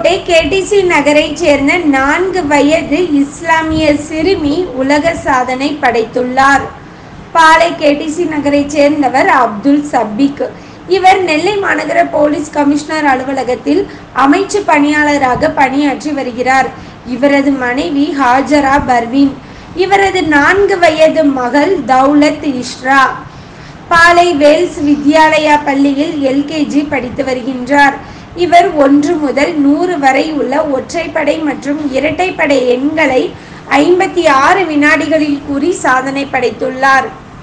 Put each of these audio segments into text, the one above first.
பாளை KTC நகரைச் சேர்ந்த நான்கு வயது இஸ்லாமிய சிறுமி உலக சாதனை படைத்துள்ளார் பாளை கேடிசி நகரைச் சேர்ந்தவர் அப்துல் சபிக் இவர் நெல்லை மாநகர போலீஸ் கமிஷனர் அலுவலகத்தில் அமைச்சு பணியாளராக பணியாற்றி வருகிறார் இவரது மனைவி ஹாஜரா பர்வீன் இவரது நான்கு வயது மகள் தௌலத் இஷ்ரா பாலை வேல்ஸ் வித்யாலயா பள்ளியில் எல்கேஜி படித்து வருகின்றார் இவர் ஒன்று முதல் நூறு வரை உள்ள ஒற்றைப்படை மற்றும் இரட்டைப்படை எண்களை ஐம்பத்தி ஆறு வினாடிகளில் கூறி சாதனை படைத்துள்ளார்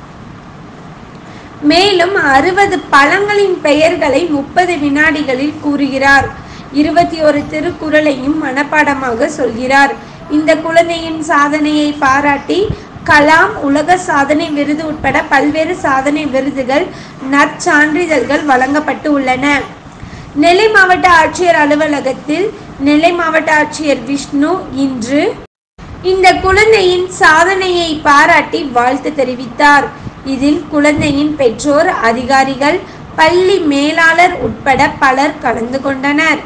மேலும் அறுபது பழங்களின் பெயர்களை முப்பது வினாடிகளில் கூறுகிறார் இருபத்தி ஒரு திருக்குறளையும் மனப்பாடமாக சொல்கிறார் இந்த குழந்தையின் சாதனையை பாராட்டி கலாம் உலக சாதனை விருது உட்பட பல்வேறு சாதனை விருதுகள் நற்சான்றிதழ்கள் வழங்கப்பட்டு உள்ளன நெல்லை மாவட்ட ஆட்சியர் அலுவலகத்தில் நெல்லை மாவட்ட ஆட்சியர் விஷ்ணு இன்று இந்த குழந்தையின் சாதனையை பாராட்டி வாழ்த்து தெரிவித்தார் இதில் குழந்தையின் பெற்றோர் அதிகாரிகள் பள்ளி மேலாளர் உட்பட பலர் கலந்து கொண்டனர்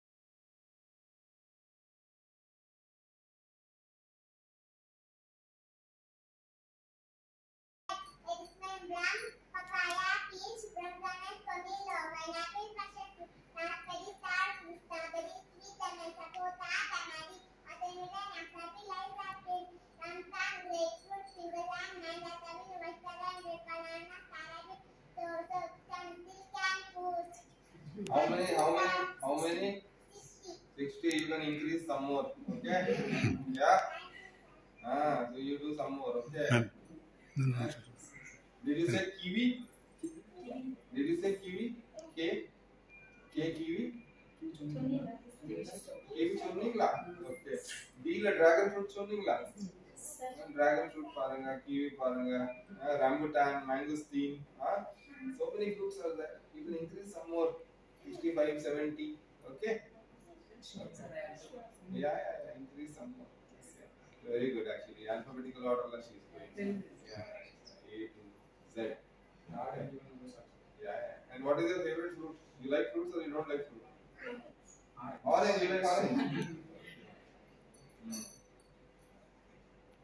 Explain papaya, peach, pomegranate, pomelo, pineapple, passion fruit, raspberry, star fruit, strawberry, sweet lemon, sapota, tamarind, watermelon, apple, light apple, rambutan, grapefruit, sugarcane, mango, tamarind, watermelon, red banana, carrot, tomato, pencil, canned fruit. How many? How many? How many? Sixty. 60. You can increase some more. Okay? Yeah? Ah, so you do some more. Okay? Ah. Did you say kiwi? Did you say kiwi? K? K kiwi? kiwi சொன்னீங்களா okay பீல dragon fruit சொன்னீங்களா dragon fruit பாருங்க kiwi பாருங்க rambutan mangosteen so many fruits are there you can increase some more 65 70 okay yeah yeah, yeah increase some more very good actually alphabetical order la she is going yeah a to z okay. yeah, yeah and what is your favorite fruit you like fruits or you don't like fruit orange you like orange